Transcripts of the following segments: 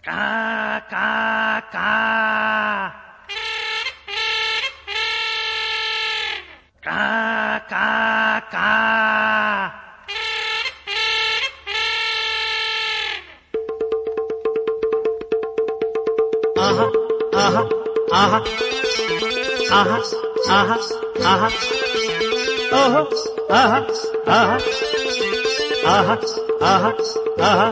கா கா கா கா கா கா ஆஹா ஆஹா ஆஹா ஆஹா ஆஹா ஆஹா ஓஹோ ஆஹா ஆஹா ஆஹா ஆஹா ஆஹா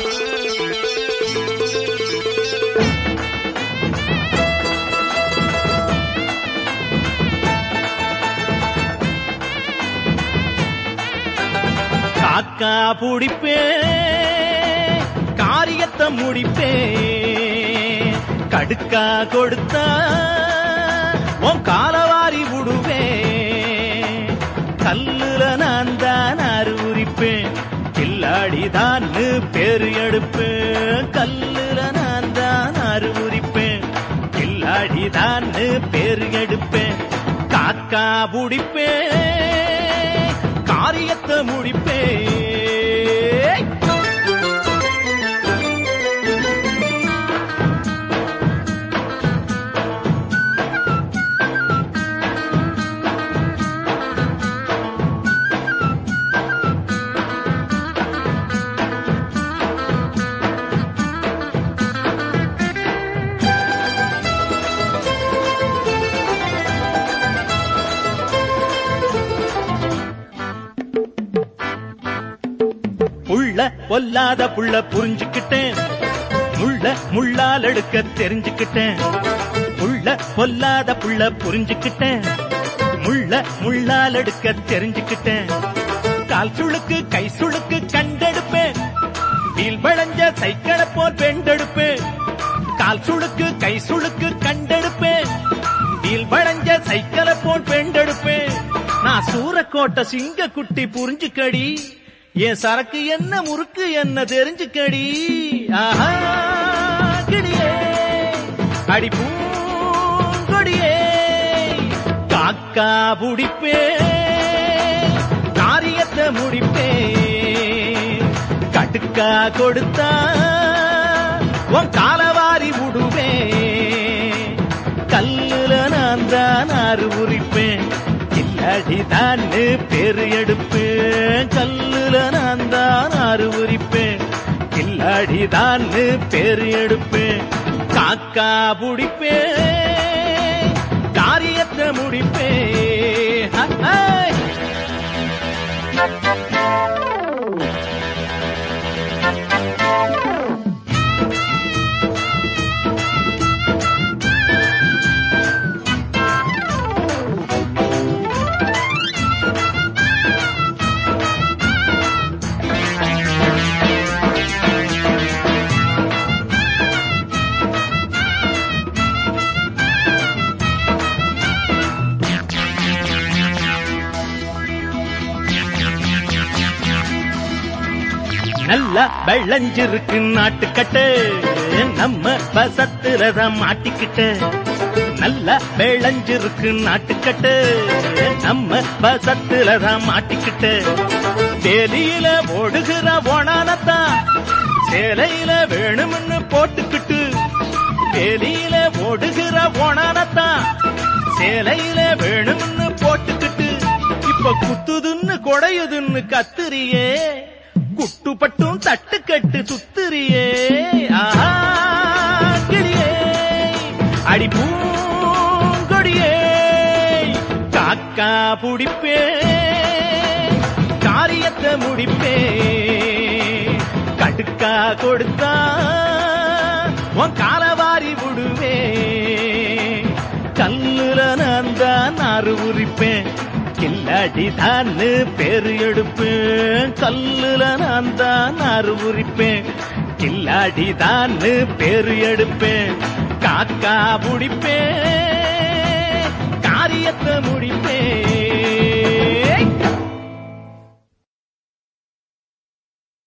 காக்கா புடிப்பே காரியத்தை முடிப்பே கடுக்கா கொடுத்தா உன் காலவாரி விடுவே கல்லுல நான் தான் அறிவுரிப்பேன் கில்லாடிதான் பேரு எடுப்பேன் கல்லுல நான் தான் அறிவுரிப்பேன் கில்லாடிதான் பேரு எடுப்பேன் காக்கா புடிப்பேன் காரியத்தை முடிப்பே புள்ள பொல்லாத புள்ள புரிஞ்சுக்கிட்டேன் முள்ள முள்ளால் எடுக்க தெரிஞ்சுக்கிட்டேன் புள்ள பொல்லாத புள்ள புரிஞ்சுக்கிட்டேன் முள்ள முள்ளால் எடுக்க தெரிஞ்சுக்கிட்டேன் கால் சுளுக்கு கை சுளுக்கு கண்டெடுப்பேன் வீல் வளைஞ்ச சைக்கிளை போல் பெண்டெடுப்பேன் கால் சுளுக்கு கை சுளுக்கு கண்டெடுப்பேன் வீல் வளைஞ்ச சைக்கிளை போல் பெண்டெடுப்பேன் நான் சூரக்கோட்டை சிங்க குட்டி புரிஞ்சுக்கடி என் சரக்கு என்ன முறுக்கு என்ன தெரிஞ்சுக்கடி ஆஹா கிடியே அடி பூங்கொடியே காக்கா புடிப்பே காரியத்தை முடிப்பே கடுக்கா கொடுத்தா உன் காலவாரி விடுவே கல்லுல நான் தான் அறிவுரிப்பேன் கில்லாடிதான் பேரு எடுப்பேன் கல்லுல நான் தான் அறிவுரிப்பேன் கில்லாடிதான் பேரு எடுப்பேன் காக்கா புடிப்பேன் காரியத்தை முடிப்பேன் ஹை! நல்லா வெள்ளஞ்சிருக்கு நாட்டுக்கட்டு நம்ம பசத்துலதான் மாட்டிக்கிட்டு நல்லா வெள்ளஞ்சிருக்கு நாட்டுக்கட்டு நம்ம பசத்துலதான் மாட்டிக்கிட்டு வேலியில ஓடுகிற ஓனானத்தான் சேலையில வேணும்னு போட்டுக்கிட்டு வேலியில ஓடுகிற ஓனானத்தான் சேலையில வேணும்னு போட்டுக்கிட்டு இப்ப குத்துதுன்னு கொடையுதுன்னு கத்துறியே குட்டுப்பட்டும் தட்டுக்கட்டு சுத்துறியே ஆஹா கிளியே அடி பூங்கொடியே காக்கா புடிப்பே காரியத்தை முடிப்பே கடுக்கா கொடுத்தா உன் காலவாரி விடுவே கல்லுல நான் தான் அறிவுரிப்பேன் கில்லாடி தான் பேரு எடுப்பேன் கல்லுல நான் தான் அறிவுரிப்பேன் கில்லாடி தான் பேரு எடுப்பேன் காக்கா முடிப்பேன் காரியத்தை முடிப்பேன்